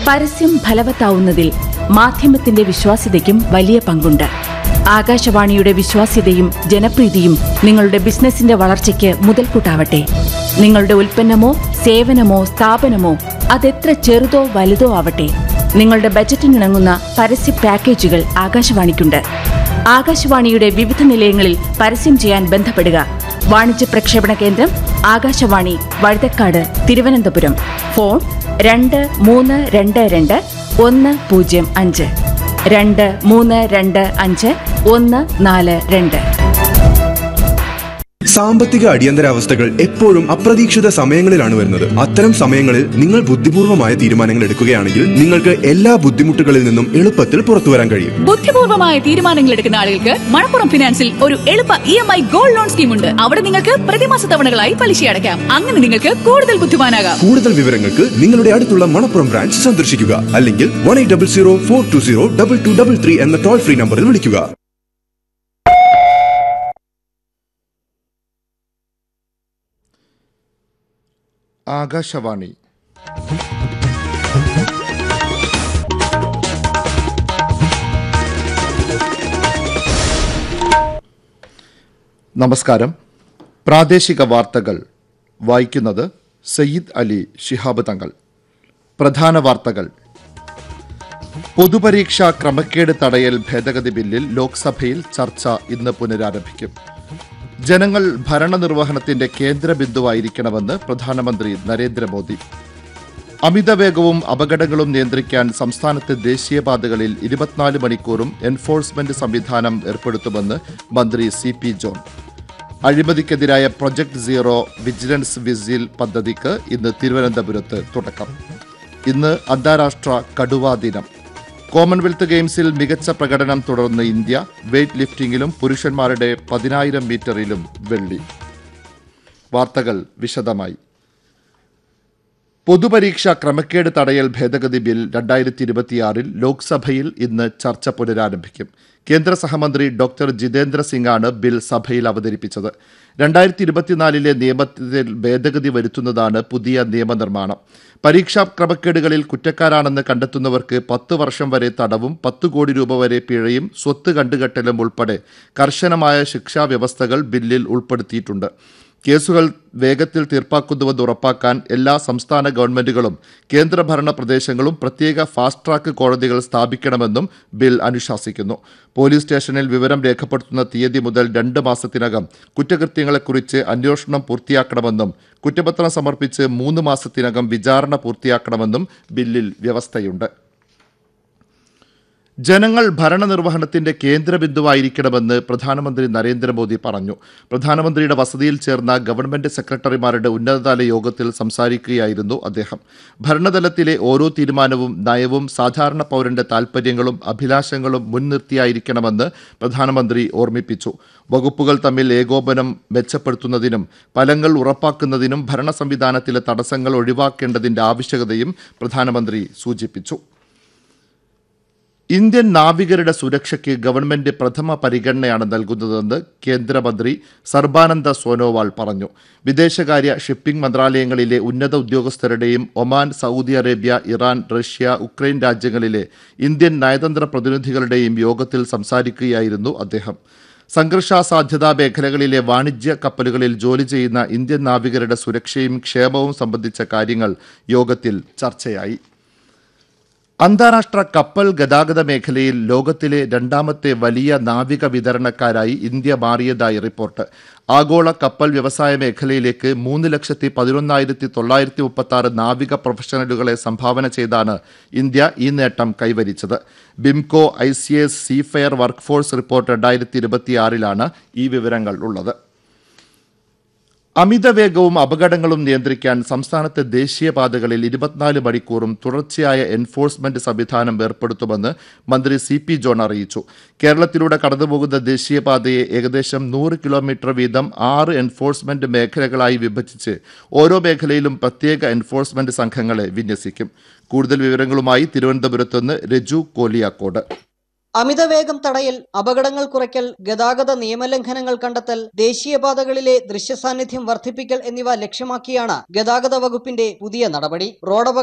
പരസ്യം ഫലവത്താവുന്നതിൽ മാധ്യമത്തിന്റെ വിശ്വാസ്യതയ്ക്കും വലിയ പങ്കുണ്ട് ആകാശവാണിയുടെ വിശ്വാസ്യതയും ജനപ്രീതിയും നിങ്ങളുടെ ബിസിനസിന്റെ വളർച്ചയ്ക്ക് മുതൽക്കൂട്ടാവട്ടെ നിങ്ങളുടെ ഉൽപ്പന്നമോ സേവനമോ സ്ഥാപനമോ അതെത്ര ചെറുതോ വലുതോ ആവട്ടെ നിങ്ങളുടെ ബജറ്റിനിണങ്ങുന്ന പരസ്യ പാക്കേജുകൾ ആകാശവാണിക്കുണ്ട് ആകാശവാണിയുടെ വിവിധ നിലയങ്ങളിൽ പരസ്യം ചെയ്യാൻ ബന്ധപ്പെടുക വാണിജ്യ പ്രക്ഷേപണ കേന്ദ്രം ആകാശവാണി വഴുതക്കാട് തിരുവനന്തപുരം ഫോൺ രണ്ട് മൂന്ന് രണ്ട് രണ്ട് ഒന്ന് പൂജ്യം അഞ്ച് രണ്ട് മൂന്ന് രണ്ട് അഞ്ച് ഒന്ന് നാല് രണ്ട് സാമ്പത്തിക അടിയന്തരാവസ്ഥകൾ എപ്പോഴും അപ്രതീക്ഷിത സമയങ്ങളിലാണ് വരുന്നത് അത്തരം സമയങ്ങളിൽ നിങ്ങൾ ബുദ്ധിപൂർവമായ തീരുമാനങ്ങൾ എടുക്കുകയാണെങ്കിൽ നിങ്ങൾക്ക് എല്ലാ ബുദ്ധിമുട്ടുകളിൽ നിന്നും എളുപ്പത്തിൽ പുറത്തു വരാൻ കഴിയും ബുദ്ധിപൂർവമായ തീരുമാനങ്ങൾ എടുക്കുന്ന ആളുകൾക്ക് മണപ്പുറം ഫിനാൻസിൽ ഒരു എളുപ്പ E M I gold loan scheme ഉണ്ട് അവിടെ നിങ്ങൾക്ക് പ്രതിമാസ തവണകളായി പലിശ അടയ്ക്കാം അങ്ങനെ നിങ്ങൾക്ക് കൂടുതൽ ബുദ്ധിമാനാകാം കൂടുതൽ വിവരങ്ങൾക്ക് നിങ്ങളുടെ അടുത്തുള്ള മണപ്പുറം ബ്രാഞ്ച് സന്ദർശിക്കുക അല്ലെങ്കിൽ one eight double zero four two zero double two double three എന്ന ടോൾ ഫ്രീ നമ്പറിൽ വിളിക്കുക ആകാശവാണി നമസ്കാരം പ്രാദേശിക വാർത്തകൾ വായിക്കുന്നത് സയ്യിദ് അലി ശിഹാബ് തങ്ങൾ പ്രധാന വാർത്തകൾ പൊതുപരീക്ഷാ ക്രമക്കേട് തടയൽ ഭേദഗതി ബില്ലിൽ ലോക്സഭയിൽ ചർച്ച ഇന്ന് പുനരാരംഭിക്കും ജനങ്ങൾ ഭരണനിർവഹണത്തിന്റെ കേന്ദ്ര ബിന്ദുവായിരിക്കണമെന്ന് പ്രധാനമന്ത്രി നരേന്ദ്രമോദി അമിതവേഗവും അപകടങ്ങളും നിയന്ത്രിക്കാൻ സംസ്ഥാനത്തെ ദേശീയപാതകളിൽ ഇരുപത്തിനാല് മണിക്കൂറും എൻഫോഴ്സ്മെന്റ് സംവിധാനം ഏർപ്പെടുത്തുമെന്ന് മന്ത്രി സി പി ജോൺ അഴിമതിക്കെതിരായ പ്രൊജക്ട് സീറോ വിജിലൻസ് വിസിൽ പദ്ധതിക്ക് ഇന്ന് തിരുവനന്തപുരത്ത് തുടക്കം ഇന്ന് അന്താരാഷ്ട്ര കടുവാ ദിനം കോമൺവെൽത്ത് ഗെയിംസിൽ മികച്ച പ്രകടനം തുടർന്ന് ഇന്ത്യ വെയ്റ്റ് ലിഫ്റ്റിംഗിലും പുരുഷന്മാരുടെ പതിനായിരം മീറ്ററിലും വെള്ളി വാർത്തകൾ വിശദമായി പൊതുപരീക്ഷ ക്രമക്കേട് തടയൽ ഭേദഗതി ബിൽ രണ്ടായിരത്തി ഇരുപത്തിയാറിൽ ലോക്സഭയിൽ ഇന്ന് ചർച്ച പുനരാരംഭിക്കും കേന്ദ്ര സഹമന്ത്രി ഡോക്ടർ ജിതേന്ദ്ര സിംഗാണ് ബിൽ സഭയിൽ അവതരിപ്പിച്ചത് രണ്ടായിരത്തി ഇരുപത്തിനാലിലെ നിയമത്തിൽ ഭേദഗതി വരുത്തുന്നതാണ് പുതിയ നിയമനിർമ്മാണം പരീക്ഷാ ക്രമക്കേടുകളിൽ കുറ്റക്കാരാണെന്ന് കണ്ടെത്തുന്നവർക്ക് പത്ത് വർഷം വരെ തടവും പത്ത് കോടി രൂപ വരെ പിഴയും സ്വത്ത് കണ്ടുകെട്ടലും ഉൾപ്പെടെ കർശനമായ ശിക്ഷാ വ്യവസ്ഥകൾ ബില്ലിൽ ഉൾപ്പെടുത്തിയിട്ടുണ്ട് കേസുകൾ വേഗത്തിൽ തീർപ്പാക്കുന്നുവെന്ന് ഉറപ്പാക്കാൻ എല്ലാ സംസ്ഥാന ഗവൺമെന്റുകളും കേന്ദ്രഭരണ പ്രദേശങ്ങളും പ്രത്യേക ഫാസ്റ്റ് ട്രാക്ക് കോടതികൾ സ്ഥാപിക്കണമെന്നും ബിൽ അനുശാസിക്കുന്നു പോലീസ് സ്റ്റേഷനിൽ വിവരം രേഖപ്പെടുത്തുന്ന തീയതി മുതൽ രണ്ട് മാസത്തിനകം കുറ്റകൃത്യങ്ങളെക്കുറിച്ച് അന്വേഷണം പൂർത്തിയാക്കണമെന്നും കുറ്റപത്രം സമർപ്പിച്ച് മൂന്ന് മാസത്തിനകം വിചാരണ പൂർത്തിയാക്കണമെന്നും ബില്ലിൽ വ്യവസ്ഥയുണ്ട് ജനങ്ങൾ ഭരണനിർവഹണത്തിന്റെ കേന്ദ്രബിന്ദുവായിരിക്കണമെന്ന് പ്രധാനമന്ത്രി നരേന്ദ്രമോദി പറഞ്ഞു പ്രധാനമന്ത്രിയുടെ വസതിയിൽ ചേർന്ന ഗവൺമെന്റ് സെക്രട്ടറിമാരുടെ ഉന്നതതല യോഗത്തിൽ സംസാരിക്കുകയായിരുന്നു അദ്ദേഹം ഭരണതലത്തിലെ ഓരോ തീരുമാനവും നയവും സാധാരണ പൗരന്റെ താൽപര്യങ്ങളും അഭിലാഷങ്ങളും മുൻനിർത്തിയായിരിക്കണമെന്ന് പ്രധാനമന്ത്രി ഓർമ്മിപ്പിച്ചു വകുപ്പുകൾ തമ്മിൽ ഏകോപനം മെച്ചപ്പെടുത്തുന്നതിനും ഫലങ്ങൾ ഉറപ്പാക്കുന്നതിനും ഭരണ സംവിധാനത്തിലെ തടസ്സങ്ങൾ ഒഴിവാക്കേണ്ടതിന്റെ ആവശ്യകതയും പ്രധാനമന്ത്രി സൂചിപ്പിച്ചു ഇന്ത്യൻ നാവികരുടെ സുരക്ഷയ്ക്ക് ഗവൺമെന്റ് പ്രഥമ പരിഗണനയാണ് നൽകുന്നതെന്ന് കേന്ദ്രമന്ത്രി സർബാനന്ദ സോനോവാൾ പറഞ്ഞു വിദേശകാര്യ ഷിപ്പിംഗ് മന്ത്രാലയങ്ങളിലെ ഉന്നത ഉദ്യോഗസ്ഥരുടെയും Oman Saudi Arabia Iran Russia Ukraine രാജ്യങ്ങളിലെ ഇന്ത്യൻ നയതന്ത്ര പ്രതിനിധികളുടെയും യോഗത്തിൽ സംസാരിക്കുകയായിരുന്നു അദ്ദേഹം സംഘർഷാസാധ്യതാ മേഖലകളിലെ വാണിജ്യ കപ്പലുകളിൽ ജോലി ചെയ്യുന്ന ഇന്ത്യൻ നാവികരുടെ സുരക്ഷയും ക്ഷേമവും സംബന്ധിച്ച കാര്യങ്ങൾ യോഗത്തിൽ ചർച്ചയായി അന്താരാഷ്ട്ര കപ്പൽ ഗതാഗത മേഖലയിൽ ലോകത്തിലെ രണ്ടാമത്തെ വലിയ നാവിക വിതരണക്കാരായി ഇന്ത്യ മാറിയതായി റിപ്പോർട്ട് ആഗോള കപ്പൽ വ്യവസായ മേഖലയിലേക്ക് മൂന്ന് ലക്ഷത്തി പതിനൊന്നായിരത്തി തൊള്ളായിരത്തി മുപ്പത്തി ആറ് നാവിക പ്രൊഫഷണലുകളെ സംഭാവന ചെയ്താണ് ഇന്ത്യ ഈ നേട്ടം കൈവരിച്ചത് BIMCO I C S seafarer workforce report രണ്ടായിരത്തി ഇരുപത്തിയാറിലാണ് ഈ വിവരങ്ങൾ ഉള്ളത് അമിതവേഗവും അപകടങ്ങളും നിയന്ത്രിക്കാൻ സംസ്ഥാനത്തെ ദേശീയപാതകളിൽ ഇരുപത്തിനാല് മണിക്കൂറും തുടർച്ചയായ എൻഫോഴ്സ്മെന്റ് സംവിധാനം ഏർപ്പെടുത്തുമെന്ന് മന്ത്രി സി പി ജോൺ അറിയിച്ചു കേരളത്തിലൂടെ കടന്നുപോകുന്ന ദേശീയപാതയെ ഏകദേശം നൂറ് കിലോമീറ്റർ വീതം ആറ് എൻഫോഴ്സ്മെന്റ് മേഖലകളായി വിഭജിച്ച് ഓരോ മേഖലയിലും പ്രത്യേക എൻഫോഴ്സ്മെന്റ് സംഘങ്ങളെ വിന്യസിക്കും കൂടുതൽ വിവരങ്ങളുമായി തിരുവനന്തപുരത്ത് നിന്ന് രജു കോലിയാക്കോട് അമിതവേഗം തടയൽ അപകടങ്ങൾ കുറയ്ക്കൽ ഗതാഗത നിയമലംഘനങ്ങൾ കണ്ടെത്തൽ ദേശീയപാതകളിലെ ദൃശ്യസാന്നിധ്യം വർദ്ധിപ്പിക്കൽ എന്നിവ ലക്ഷ്യമാക്കിയാണ് ഗതാഗത വകുപ്പിന്റെ പുതിയ നടപടി റോഡ്